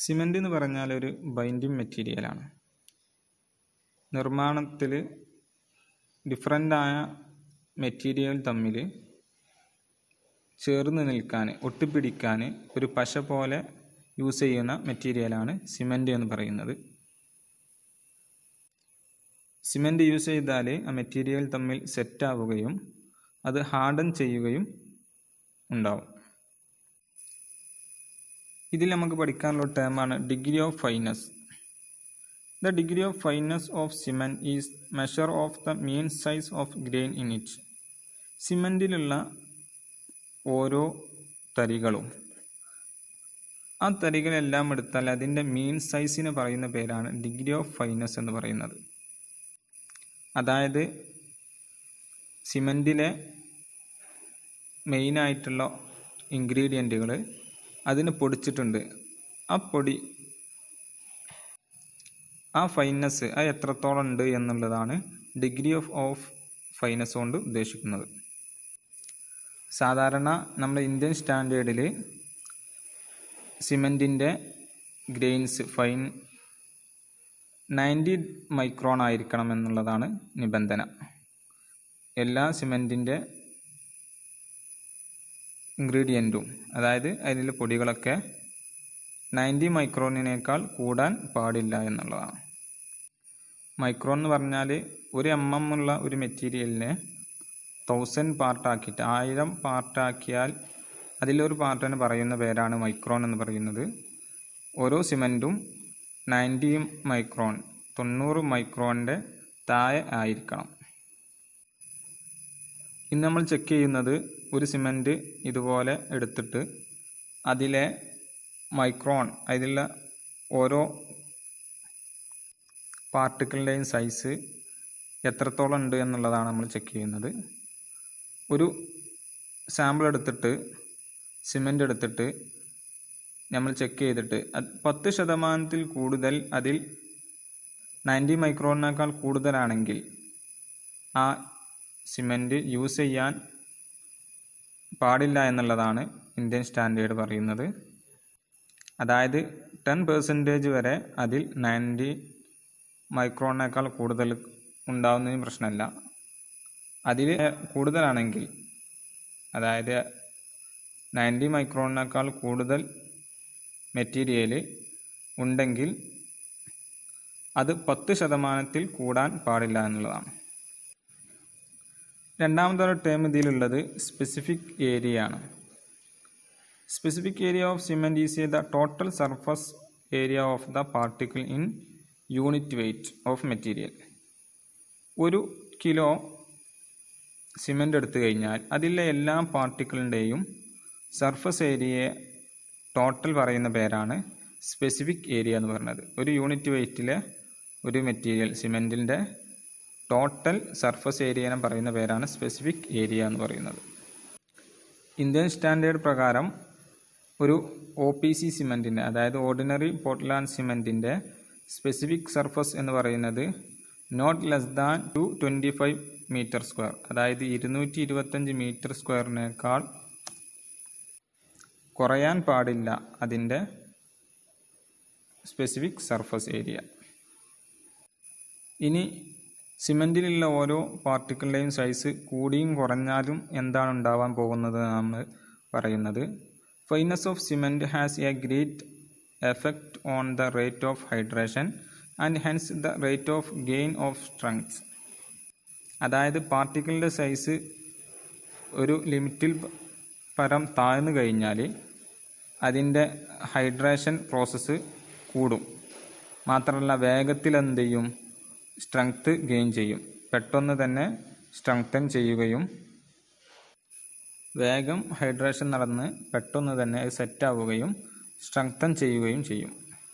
cement എന്ന് പറഞ്ഞാൽ ഒരു ബൈൻഡിങ് മെറ്റീരിയലാണ് നിർമ്മാണത്തിൽ ഡിഫറൻ്റായ മെറ്റീരിയൽ തമ്മിൽ ചേർന്ന് നിൽക്കാൻ ഒട്ടിപ്പിടിക്കാൻ ഒരു പശ പോലെ യൂസ് ചെയ്യുന്ന മെറ്റീരിയലാണ് സിമൻ്റ് എന്ന് പറയുന്നത് സിമൻ്റ് യൂസ് ചെയ്താൽ ആ മെറ്റീരിയൽ തമ്മിൽ സെറ്റാവുകയും അത് ഹാർഡൻ ചെയ്യുകയും ഉണ്ടാവും ഇതിൽ നമുക്ക് പഠിക്കാനുള്ള ടേമാണ് degree of fineness the degree of fineness of cement is measure of the mean size of grain in it സിമെൻറ്റിലുള്ള ഓരോ തരികളും ആ തരികളെല്ലാം എടുത്താൽ അതിൻ്റെ മീൻ സൈസിന് പറയുന്ന പേരാണ് ഡിഗ്രി ഓഫ് ഫൈനസ് എന്ന് പറയുന്നത് അതായത് സിമൻറ്റിലെ മെയിനായിട്ടുള്ള ഇൻഗ്രീഡിയൻറ്റുകൾ അതിന് പൊടിച്ചിട്ടുണ്ട് ആ പൊടി ആ ഫൈനസ് അത് എത്രത്തോളം ഉണ്ട് എന്നുള്ളതാണ് ഡിഗ്രി ഓഫ് ഓഫ് ഫൈനസ് കൊണ്ട് ഉദ്ദേശിക്കുന്നത് സാധാരണ നമ്മുടെ ഇന്ത്യൻ സ്റ്റാൻഡേർഡിൽ സിമെൻറ്റിൻ്റെ ഗ്രെയിൻസ് ഫൈൻ നയൻറ്റി മൈക്രോൺ ആയിരിക്കണം എന്നുള്ളതാണ് നിബന്ധന എല്ലാ സിമെൻറ്റിൻ്റെ ഇൻഗ്രീഡിയൻറ്റും അതായത് അതിലെ പൊടികളൊക്കെ നയൻറ്റി മൈക്രോണിനേക്കാൾ കൂടാൻ പാടില്ല എന്നുള്ളതാണ് മൈക്രോൺ എന്ന് പറഞ്ഞാൽ ഒരു എം എം ഉള്ള ഒരു മെറ്റീരിയലിനെ തൗസൻഡ് പാർട്ടാക്കിയിട്ട് ആയിരം പാർട്ടാക്കിയാൽ അതിലൊരു പാർട്ടിന് പറയുന്ന പേരാണ് മൈക്രോൺ എന്ന് പറയുന്നത് ഓരോ സിമൻറ്റും നയൻറ്റി മൈക്രോൺ തൊണ്ണൂറ് മൈക്രോണിൻ്റെ താഴെ ആയിരിക്കണം ഇന്ന് നമ്മൾ ചെക്ക് ചെയ്യുന്നത് ഒരു സിമൻറ്റ് ഇതുപോലെ എടുത്തിട്ട് അതിലെ മൈക്രോൺ അതിലുള്ള ഓരോ പാർട്ടിക്കിളിൻ്റെയും സൈസ് എത്രത്തോളം ഉണ്ട് എന്നുള്ളതാണ് നമ്മൾ ചെക്ക് ചെയ്യുന്നത് ഒരു സാമ്പിൾ എടുത്തിട്ട് സിമൻ്റ് എടുത്തിട്ട് നമ്മൾ ചെക്ക് ചെയ്തിട്ട് അത് പത്ത് ശതമാനത്തിൽ കൂടുതൽ അതിൽ നയൻറ്റി മൈക്രോണിനേക്കാൾ കൂടുതലാണെങ്കിൽ ആ സിമൻറ്റ് യൂസ് ചെയ്യാൻ പാടില്ല എന്നുള്ളതാണ് ഇന്ത്യൻ സ്റ്റാൻഡേർഡ് പറയുന്നത് അതായത് ടെൻ പെർസെൻറ്റേജ് വരെ അതിൽ നയൻറ്റി മൈക്രോണിനേക്കാൾ കൂടുതൽ ഉണ്ടാവുന്നതിന് പ്രശ്നമല്ല അതിൽ കൂടുതലാണെങ്കിൽ അതായത് നയൻറ്റി മൈക്രോണിനേക്കാൾ കൂടുതൽ മെറ്റീരിയൽ ഉണ്ടെങ്കിൽ അത് പത്ത് ശതമാനത്തിൽ കൂടാൻ പാടില്ല എന്നുള്ളതാണ് രണ്ടാമതൊരു ടേം ഇതിലുള്ളത് സ്പെസിഫിക് ഏരിയ ആണ് specific area of cement is the total surface area of the particle in unit weight of material ഒരു കിലോ സിമെൻ്റ് എടുത്തു കഴിഞ്ഞാൽ അതിലെ എല്ലാ പാർട്ടിക്കിളിൻ്റെയും സർഫസ് ഏരിയയെ ടോട്ടൽ പറയുന്ന പേരാണ് സ്പെസിഫിക് ഏരിയ എന്ന് പറയുന്നത് ഒരു യൂണിറ്റ് വെയ്റ്റിലെ ഒരു മെറ്റീരിയൽ സിമെൻറ്റിൻ്റെ ടോട്ടൽ സർഫസ് ഏരിയനെ പറയുന്ന പേരാണ് സ്പെസിഫിക് ഏരിയ എന്ന് പറയുന്നത് ഇന്ത്യൻ സ്റ്റാൻഡേർഡ് പ്രകാരം ഒരു ഒ പി സി സിമെൻറ്റിൻ്റെ അതായത് ഓർഡിനറി പോർട്ട്ലാൻഡ് സിമെൻറ്റിൻ്റെ സ്പെസിഫിക് സർഫസ് എന്ന് പറയുന്നത് not less than two twenty five meter square അതായത് ഇരുന്നൂറ്റി ഇരുപത്തഞ്ച് മീറ്റർ സ്ക്വയറിനേക്കാൾ കുറയാൻ പാടില്ല അതിൻ്റെ സ്പെസിഫിക് സർഫസ് ഏരിയ ഇനി സിമെൻറ്റിലുള്ള ഓരോ പാർട്ടിക്കിളിൻ്റെയും സൈസ് കൂടിയും കുറഞ്ഞാലും എന്താണ് ഉണ്ടാവാൻ പോകുന്നത് നമ്മൾ പറയുന്നത് fineness of cement has a great effect on the rate of hydration and hence the rate of gain of strength അതായത് പാർട്ടിക്കിളിൻ്റെ സൈസ് ഒരു ലിമിറ്റിൽ പരം താഴ്ന്നു കഴിഞ്ഞാൽ അതിൻ്റെ ഹൈഡ്രേഷൻ പ്രോസസ്സ് കൂടും മാത്രമല്ല വേഗത്തിൽ എന്ത് ചെയ്യും സ്ട്രെങ്ത്ത് ഗെയിൻ ചെയ്യും പെട്ടെന്ന് തന്നെ സ്ട്രെങ്തൻ ചെയ്യുകയും വേഗം ഹൈഡ്രേഷൻ നടന്ന് പെട്ടെന്ന് തന്നെ അത് സെറ്റാവുകയും സ്ട്രെങ്തൻ ചെയ്യുകയും ചെയ്യും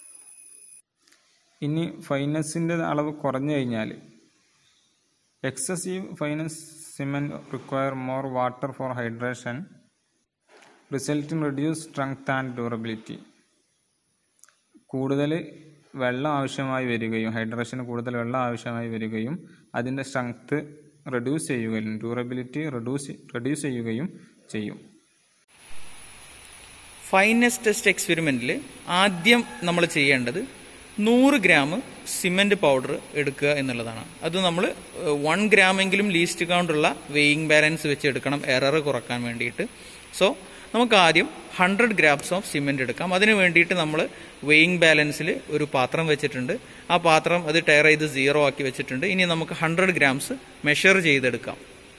ഇനി ഫൈനസിൻ്റെ അളവ് കുറഞ്ഞു കഴിഞ്ഞാൽ excessive fineness cement require more water for hydration result in reduce strength and durability കൂടുതൽ വെള്ളം ആവശ്യമായി വരികയും ഹൈഡ്രേഷന് കൂടുതൽ വെള്ളം ആവശ്യമായി വരികയും അതിൻ്റെ സ്ട്രെങ്ത്ത് റെഡ്യൂസ് ചെയ്യുകയും ഡ്യൂറബിലിറ്റി റെഡ്യൂസ് റെഡ്യൂസ് ചെയ്യുകയും ചെയ്യും ഫൈനസ് ടെസ്റ്റ് എക്സ്പെരിമെന്റിൽ ആദ്യം നമ്മൾ ചെയ്യേണ്ടത് നൂറ് ഗ്രാം സിമെന്റ് പൗഡർ എടുക്കുക എന്നുള്ളതാണ് അത് നമ്മൾ വൺ ഗ്രാമെങ്കിലും ലീസ്റ്റ് കൗണ്ടുള്ള വെയിങ് ബാലൻസ് വെച്ച് എടുക്കണം എറർ കുറക്കാൻ വേണ്ടിയിട്ട് സോ നമുക്ക് ആദ്യം ഹൺഡ്രഡ് ഗ്രാംസ് ഓഫ് സിമെന്റ് എടുക്കാം അതിന് വേണ്ടിയിട്ട് നമ്മൾ വെയിങ് ബാലൻസിൽ ഒരു പാത്രം വെച്ചിട്ടുണ്ട് ആ പാത്രം അത് ടയർ ചെയ്ത് സീറോ ആക്കി വെച്ചിട്ടുണ്ട് ഇനി നമുക്ക് ഹൺഡ്രഡ് ഗ്രാംസ് മെഷർ ചെയ്തെടുക്കാം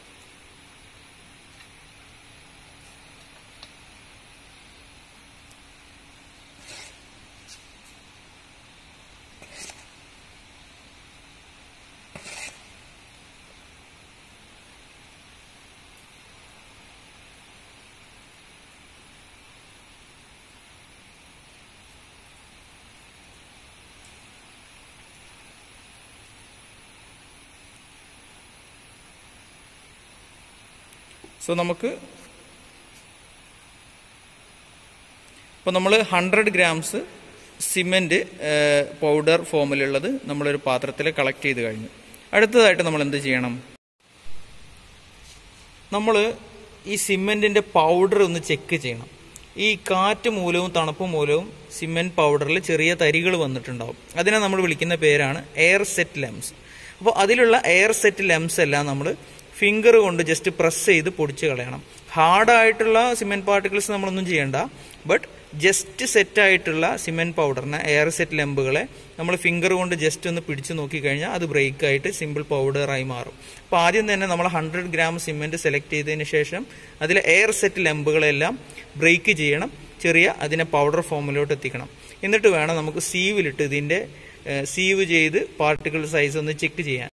സോ നമുക്ക് ഇപ്പോൾ നമ്മൾ ഹൺഡ്രഡ് ഗ്രാംസ് സിമെന്റ് പൗഡർ ഫോമിലുള്ളത് നമ്മളൊരു പാത്രത്തിൽ കളക്ട് ചെയ്ത് കഴിഞ്ഞു അടുത്തതായിട്ട് നമ്മൾ എന്ത് ചെയ്യണം നമ്മൾ ഈ സിമെന്റിന്റെ പൗഡർ ഒന്ന് ചെക്ക് ചെയ്യണം ഈ കാറ്റ് മൂലവും തണുപ്പ് മൂലവും സിമെന്റ് പൗഡറിൽ ചെറിയ തരികൾ വന്നിട്ടുണ്ടാവും അതിനെ നമ്മൾ വിളിക്കുന്ന പേരാണ് എയർ സെറ്റ് ലെംസ് അപ്പോൾ അതിലുള്ള എയർ സെറ്റ് ലെംസ് എല്ലാം നമ്മൾ ഫിംഗർ കൊണ്ട് ജസ്റ്റ് പ്രസ് ചെയ്ത് പൊടിച്ച് കളയണം ഹാർഡായിട്ടുള്ള സിമെന്റ് പാർട്ടിക്കിൾസ് നമ്മളൊന്നും ചെയ്യണ്ട ബട്ട് ജസ്റ്റ് സെറ്റ് ആയിട്ടുള്ള സിമെന്റ് പൗഡറിനെ എയർ സെറ്റ് ലെമ്പുകളെ നമ്മൾ ഫിംഗർ കൊണ്ട് ജസ്റ്റ് ഒന്ന് പിടിച്ചു നോക്കി കഴിഞ്ഞാൽ അത് ബ്രേക്ക് ആയിട്ട് സിമ്പിൾ പൗഡറായി മാറും അപ്പോൾ ആദ്യം തന്നെ നമ്മൾ ഹൺഡ്രഡ് ഗ്രാം സിമെന്റ് സെലക്ട് ചെയ്തതിന് ശേഷം അതിലെ എയർ സെറ്റ് ലെമ്പുകളെല്ലാം ബ്രേക്ക് ചെയ്യണം ചെറിയ അതിനെ പൗഡർ ഫോമിലോട്ട് എത്തിക്കണം എന്നിട്ട് വേണം നമുക്ക് സീവിലിട്ട് ഇതിന്റെ സീവ് ചെയ്ത് പാർട്ടിക്കിൾ സൈസ് ഒന്ന് ചെക്ക് ചെയ്യാൻ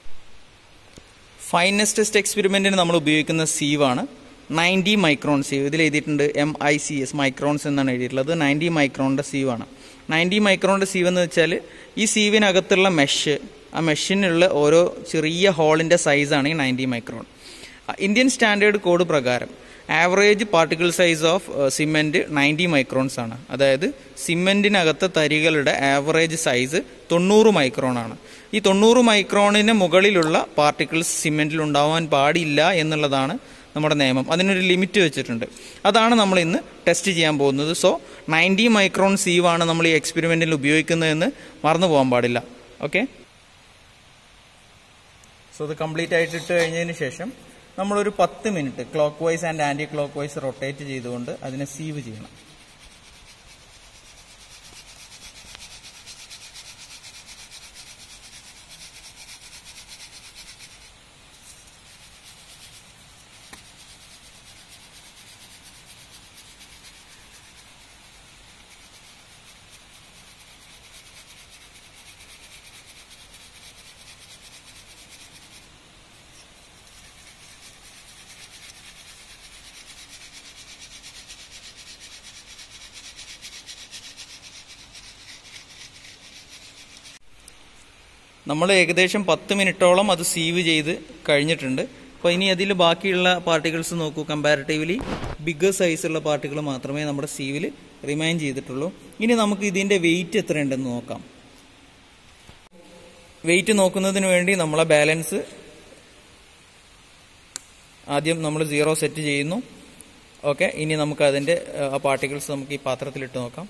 ഫൈനസ് ടെസ്റ്റ് എക്സ്പെരിമെന്റിന് നമ്മൾ ഉപയോഗിക്കുന്ന സീവാണ് നയൻറ്റി മൈക്രോൺ സീവ് ഇതിൽ എഴുതിയിട്ടുണ്ട് M I C S microns എന്നാണ് എഴുതിയിട്ടുള്ളത് നയൻറ്റി മൈക്രോണിന്റെ സീവാണ് നയൻറ്റി മൈക്രോണിന്റെ സീവ് എന്ന് വെച്ചാൽ ഈ സീവിനകത്തുള്ള മെഷ് ആ മെഷിനുള്ള ഓരോ ചെറിയ ഹോളിന്റെ സൈസാണ് ഈ ninety micron Indian standard code പ്രകാരം average particle size of cement ninety microns ആണ് അതായത് സിമെന്റിനകത്തെ തരികളുടെ ആവറേജ് സൈസ് തൊണ്ണൂറ് മൈക്രോൺ ആണ് ഈ തൊണ്ണൂറ് മൈക്രോണിന് മുകളിലുള്ള പാർട്ടിക്കിൾസ് സിമെന്റിൽ ഉണ്ടാവാൻ പാടില്ല എന്നുള്ളതാണ് നമ്മുടെ നിയമം അതിനൊരു ലിമിറ്റ് വെച്ചിട്ടുണ്ട് അതാണ് നമ്മൾ ഇന്ന് ടെസ്റ്റ് ചെയ്യാൻ പോകുന്നത് സോ നയൻറ്റി മൈക്രോൺ സീവാണ് നമ്മൾ ഈ എക്സ്പെരിമെന്റിൽ ഉപയോഗിക്കുന്നതെന്ന് മറന്നു പോകാൻ പാടില്ല ഓക്കെ സോ ഇത് കംപ്ലീറ്റ് ആയിട്ട് ഇട്ട് കഴിഞ്ഞതിന് ശേഷം നമ്മളൊരു പത്ത് minute clockwise and anticlockwise rotate ചെയ്തുകൊണ്ട് അതിനെ സീവ് ചെയ്യണം നമ്മൾ ഏകദേശം പത്ത് മിനിറ്റോളം അത് സീവ് ചെയ്ത് കഴിഞ്ഞിട്ടുണ്ട് അപ്പോൾ ഇനി അതിൽ ബാക്കിയുള്ള പാർട്ടിക്കിൾസ് നോക്കൂ കമ്പാരിറ്റീവ്ലി ബിഗ്ഗർ സൈസുള്ള പാർട്ടിക്കിൾ മാത്രമേ നമ്മുടെ സീവിൽ റിമൈൻ ചെയ്തിട്ടുള്ളൂ ഇനി നമുക്ക് ഇതിന്റെ വെയിറ്റ് എത്രയുണ്ടെന്ന് നോക്കാം വെയിറ്റ് നോക്കുന്നതിന് വേണ്ടി നമ്മളെ ബാലൻസ് ആദ്യം നമ്മൾ സീറോ സെറ്റ് ചെയ്യുന്നു ഓക്കെ ഇനി നമുക്ക് അതിന്റെ ആ പാർട്ടിക്കിൾസ് നമുക്ക് ഈ പാത്രത്തിലിട്ട് നോക്കാം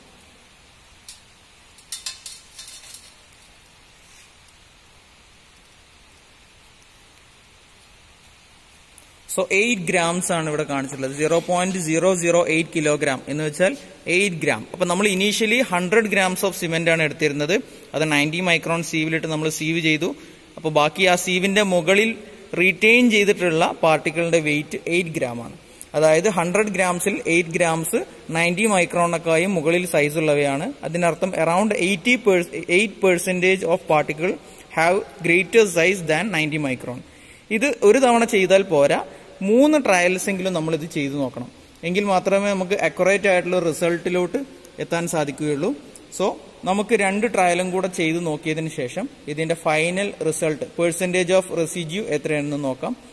സോ എയ്റ്റ് ഗ്രാംസ് ആണ് ഇവിടെ കാണിച്ചിട്ടുള്ളത് zero point zero zero eight kilogram എന്ന് വെച്ചാൽ എയ്റ്റ് ഗ്രാം അപ്പൊ നമ്മൾ initially hundred grams of cement ആണ് എടുത്തിരുന്നത് അത് നയൻറ്റി മൈക്രോൺ സീവിലിട്ട് നമ്മൾ സീവ് ചെയ്തു അപ്പോൾ ബാക്കി ആ സീവിന്റെ മുകളിൽ റീറ്റെയിൻ ചെയ്തിട്ടുള്ള പാർട്ടിക്കിളിന്റെ വെയിറ്റ് എയ്റ്റ് ഗ്രാം ആണ് അതായത് ഹൺഡ്രഡ് ഗ്രാംസിൽ എയ്റ്റ് ഗ്രാംസ് നയൻറ്റി മൈക്രോണക്കായും മുകളിൽ സൈസ് ഉള്ളവയാണ് അതിനർത്ഥം around eighty eight percentage of particle have greater size than ninety micron ഇത് ഒരു തവണ ചെയ്താൽ പോരാ മൂന്ന് ട്രയൽസ് എങ്കിലും നമ്മൾ ഇത് ചെയ്തു നോക്കണം എങ്കിൽ മാത്രമേ നമുക്ക് അക്യുറേറ്റ് ആയിട്ടുള്ള റിസൾട്ടിലോട്ട് എത്താൻ സാധിക്കുകയുള്ളൂ സോ നമുക്ക് രണ്ട് ട്രയലും കൂടെ ചെയ്തു നോക്കിയതിന് ശേഷം ഇതിന്റെ final result percentage of residue എത്രയാണെന്ന് നോക്കാം